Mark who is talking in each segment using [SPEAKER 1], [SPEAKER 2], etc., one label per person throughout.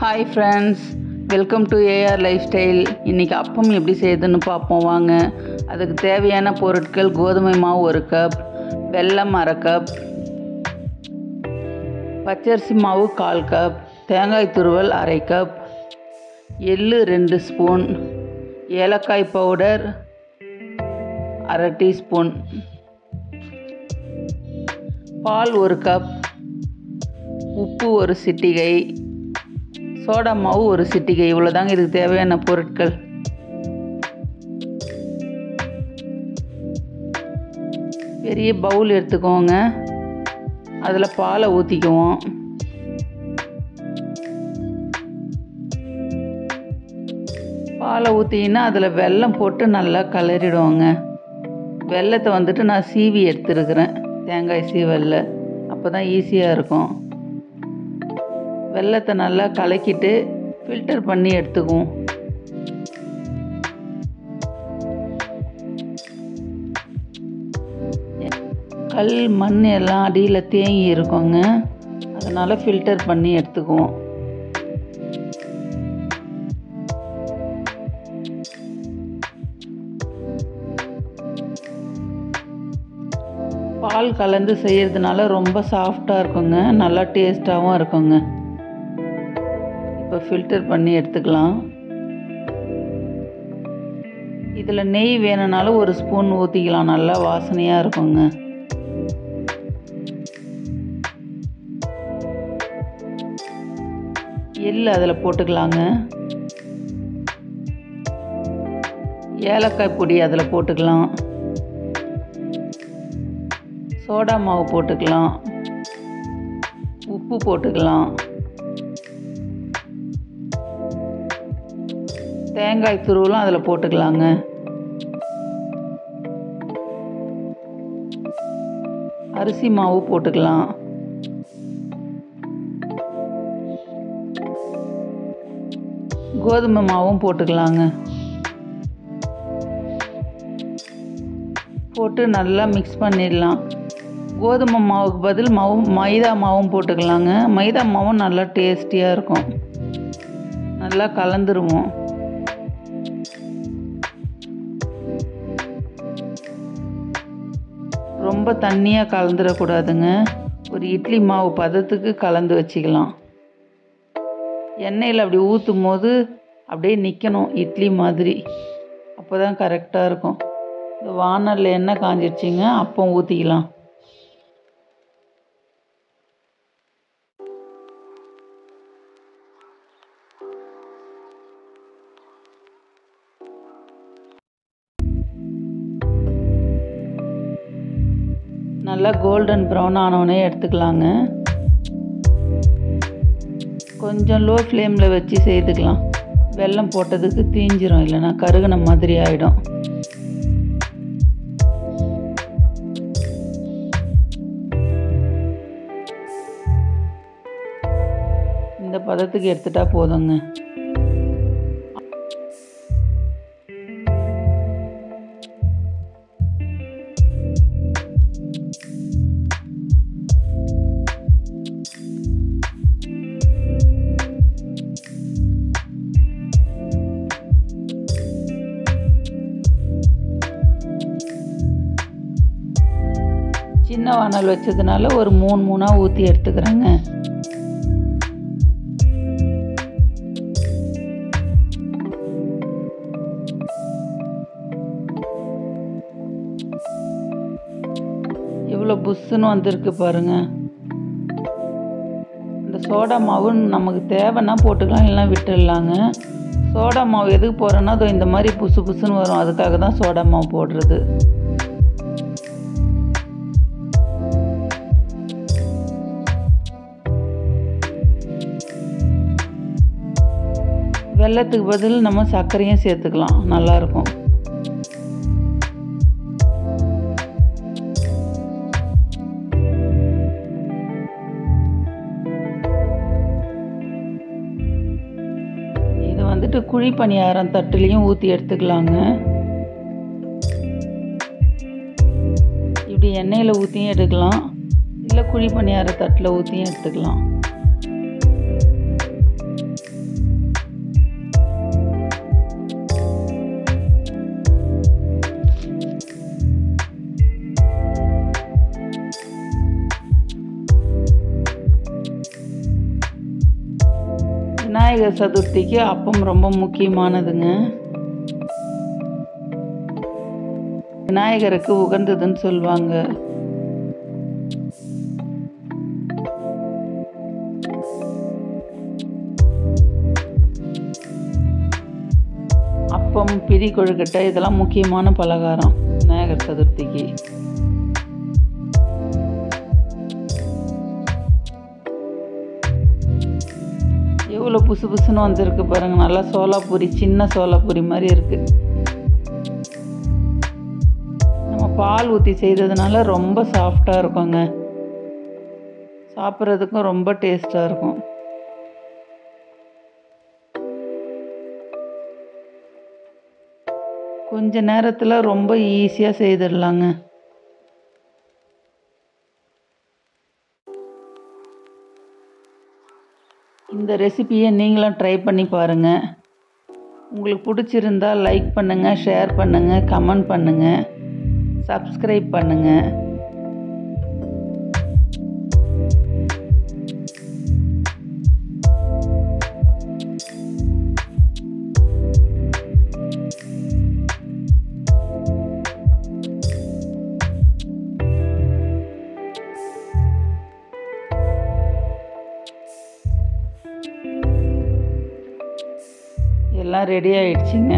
[SPEAKER 1] hi friends welcome to AR lifestyle இன்றைக்கி அப்பம் எப்படி செய்யுதுன்னு பார்ப்போம் வாங்க அதுக்கு தேவையான பொருட்கள் கோதுமை மாவு ஒரு கப் வெல்லம் அரை கப் பச்சரிசி மாவு கால் கப் தேங்காய் துருவல் அரை கப் எள்ளு ரெண்டு ஸ்பூன் ஏலக்காய் பவுடர் அரை டீஸ்பூன் பால் ஒரு கப் உப்பு ஒரு சிட்டிகை சோடா மாவு ஒரு சிட்டிகை இவ்வளோதாங்க இதுக்கு தேவையான பொருட்கள் பெரிய பவுல் எடுத்துக்கோங்க அதில் பாலை ஊற்றிக்குவோம் பாலை ஊற்றிங்கன்னா அதில் வெல்லம் போட்டு நல்லா கலரிடுவோங்க வெல்லத்தை வந்துட்டு நான் சீவி எடுத்துருக்குறேன் தேங்காய் சீவலில் அப்போ தான் ஈஸியாக இருக்கும் வெல்லத்தை நல்லா கலக்கிட்டு ஃபில்டர் பண்ணி எடுத்துக்குவோம் கல் மண் எல்லாம் அடியில் தேங்கி இருக்குங்க அதனால் ஃபில்டர் பண்ணி எடுத்துக்குவோம் பால் கலந்து செய்கிறதுனால ரொம்ப சாஃப்டாக இருக்குங்க நல்லா டேஸ்ட்டாகவும் இருக்குங்க இப்போ ஃபில்டர் பண்ணி எடுத்துக்கலாம் இதில் நெய் வேணும்னாலும் ஒரு ஸ்பூன் ஊற்றிக்கலாம் நல்லா வாசனையாக இருக்குங்க எள் அதில் போட்டுக்கலாங்க ஏலக்காய் பொடி அதில் போட்டுக்கலாம் சோடா மாவு போட்டுக்கலாம் உப்பு போட்டுக்கலாம் தேங்காய் துருவலும் அதில் போட்டுக்கலாங்க அரிசி மாவு போட்டுக்கலாம் கோதுமை மாவும் போட்டுக்கலாங்க போட்டு நல்லா மிக்ஸ் பண்ணிடலாம் கோதுமை மாவுக்கு பதில் மாவு மைதா மாவும் போட்டுக்கலாங்க மைதா மாவும் நல்லா டேஸ்டியாக இருக்கும் நல்லா கலந்துருவோம் ரொம்ப தண்ணியாக கலந்துடக்கூடாதுங்க ஒரு இட்லி மாவு பதத்துக்கு கலந்து வச்சுக்கலாம் எண்ணெயில் அப்படி ஊற்றும் போது அப்படியே நிற்கணும் இட்லி மாதிரி அப்போ தான் கரெக்டாக இருக்கும் வானலில் எண்ணெய் காஞ்சிடுச்சிங்க அப்போ ஊற்றிக்கலாம் நல்லா கோல்டன் ப்ரௌன் ஆனவுடனே எடுத்துக்கலாங்க கொஞ்சம் லோ ஃப்ளேமில் வச்சு செய்துக்கலாம் வெல்லம் போட்டதுக்கு தீஞ்சிரும் இல்லைன்னா கருகின மாதிரி ஆகிடும் இந்த பதத்துக்கு எடுத்துட்டா போதுங்க சின்ன வானல் வச்சதுனால ஒரு மூணு மூணாக ஊற்றி எடுத்துக்கிறேங்க எவ்வளோ புஷ்ஷுன்னு வந்திருக்கு பாருங்க இந்த சோடா மாவு நமக்கு தேவைன்னா போட்டுக்கலாம் இல்லைனா விட்டுடலாங்க சோடா மாவு எதுக்கு போடுறோன்னா அதோ இந்த மாதிரி புசு புசுன்னு வரும் அதுக்காக தான் சோடா மாவு போடுறது வெள்ளத்துக்கு பதில் நம்ம சர்க்கரையும் சேர்த்துக்கலாம் நல்லாயிருக்கும் இது வந்துட்டு குழி பணியாரம் தட்டுலேயும் ஊற்றி எடுத்துக்கலாங்க இப்படி எண்ணெயில் ஊற்றியும் எடுக்கலாம் இல்லை குழி பணியார தட்டில் ஊற்றியும் எடுத்துக்கலாம் விநாயகர் சதுர்த்திக்கு அப்பம் ரொம்ப முக்கியமானதுங்க விநாயகருக்கு உகந்ததுன்னு சொல்லுவாங்க அப்பம் பிடி கொழுக்கட்டை இதெல்லாம் முக்கியமான பலகாரம் விநாயகர் சதுர்த்திக்கு எவ்வளோ புசு புசுன்னு வந்திருக்கு பாருங்க நல்லா சோலாப்பூரி சின்ன சோலாப்பூரி மாதிரி இருக்கு நம்ம பால் ஊற்றி செய்ததுனால ரொம்ப சாஃப்டாக இருக்குங்க சாப்பிட்றதுக்கும் ரொம்ப டேஸ்ட்டாக இருக்கும் கொஞ்ச நேரத்தில் ரொம்ப ஈஸியாக செய்திடலாங்க இந்த ரெசிபியை நீங்களும் ட்ரை பண்ணி பாருங்கள் உங்களுக்கு பிடிச்சிருந்தா லைக் பண்ணுங்கள் ஷேர் பண்ணுங்கள் கமெண்ட் பண்ணுங்கள் சப்ஸ்கிரைப் பண்ணுங்கள் எல்லாம் ரெடி ஆயிடுச்சுங்க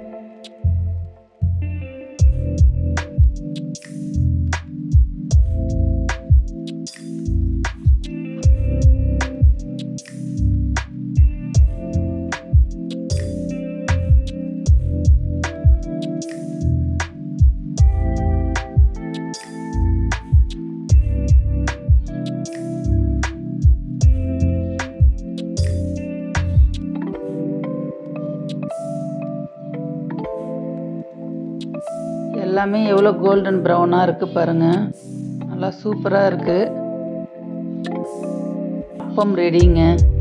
[SPEAKER 1] எல்லாமே எவ்வளோ கோல்டன் ப்ரௌனாக இருக்குது பாருங்கள் நல்லா சூப்பராக இருக்குது அப்பம் ரெடிங்க